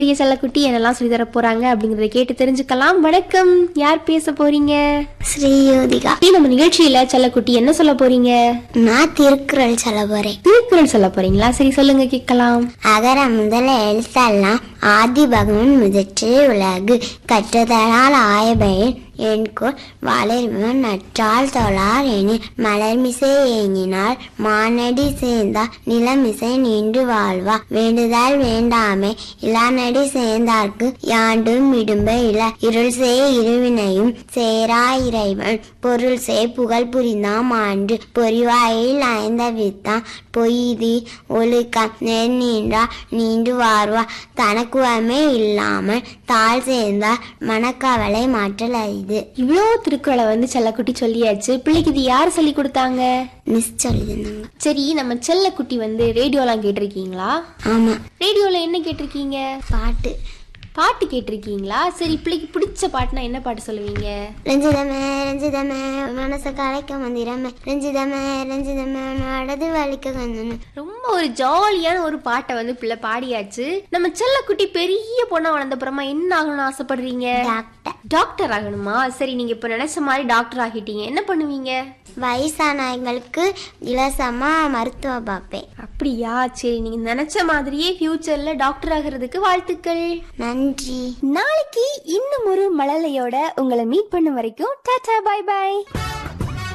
பெரிய செல்லக்குட்டி என்னெல்லாம் சொல்லி தர போறாங்க அப்படிங்கறத கேட்டு தெரிஞ்சுக்கலாம் வணக்கம் யார் பேச போறீங்க ஸ்ரீயோதிகா நீ நம்ம நிகழ்ச்சியில செல்லக்குட்டி என்ன சொல்ல போறீங்க நான் திருக்குறள் சொல்ல போறேன் திருக்குறள் சொல்ல போறீங்களா சரி சொல்லுங்க கேட்கலாம் அகர முதல எழுத்தெல்லாம் ஆதி பகவன் முதற்றே உலகு கற்றதனால் ஆயபயன் என்கோள் வளர்வன் நற்றால் தொழார் என மலர்மிசை ஏங்கினார் மானடி சேர்ந்தார் நிலமிசை நின்று வாழ்வா வேண்டுதல் வேண்டாமே இளாநடி சேர்ந்தார்க்கு யாண்டும் இடும்ப இல இருள் சே இருவினையும் சேரா இறைவன் பொருள் சே புகழ் புரிந்தாம் ஆண்டு பொறிவாயில் ஐந்த வித்தான் பொய்தி ஒழுக்கம் நேர் நீண்டா நீண்டு வார்வா தனக்குவமே இல்லாமல் தாழ் சேர்ந்தார் மனக்கவலை மாற்றல் அரிது இவ்வளோ திருக்குறளை வந்து செல்லக்குட்டி சொல்லியாச்சு பிள்ளைக்கு இது யார் சொல்லி கொடுத்தாங்க மிஸ் சொல்லியிருந்தாங்க சரி நம்ம செல்லக்குட்டி வந்து ரேடியோலாம் கேட்டிருக்கீங்களா ஆமா ரேடியோல என்ன கேட்டிருக்கீங்க பாட்டு பாட்டு கேட்டிருக்கீங்களா சரி பிள்ளைக்கு பிடிச்ச பாட்டுனா என்ன பாட்டு சொல்லுவீங்க ரஞ்சிதமே ரஞ்சிதமே மனச கலைக்க மந்திரமே ரஞ்சிதமே ரஞ்சிதமே நடது வலிக்க கந்தனு ரொம்ப ஒரு ஜாலியான ஒரு பாட்டை வந்து பிள்ளை பாடியாச்சு நம்ம செல்லக்குட்டி பெரிய பொண்ணா வளர்ந்தப்புறமா என்ன ஆகணும்னு ஆசைப்படுறீங்க டாக்டர் டாக்டர் ஆகணுமா சரி நீங்க இப்ப நினைச்ச மாதிரி டாக்டர் ஆகிட்டீங்க என்ன பண்ணுவீங்க வயசானவங்களுக்கு இலவசமா மருத்துவம் பார்ப்பேன் அப்படியா சரி நீங்க நினைச்ச மாதிரியே ஃபியூச்சர்ல டாக்டர் ஆகிறதுக்கு வாழ்த்துக்கள் நன்றி நாளைக்கு இன்னும் ஒரு மழலையோட உங்களை மீட் பண்ண வரைக்கும் டாடா பை பை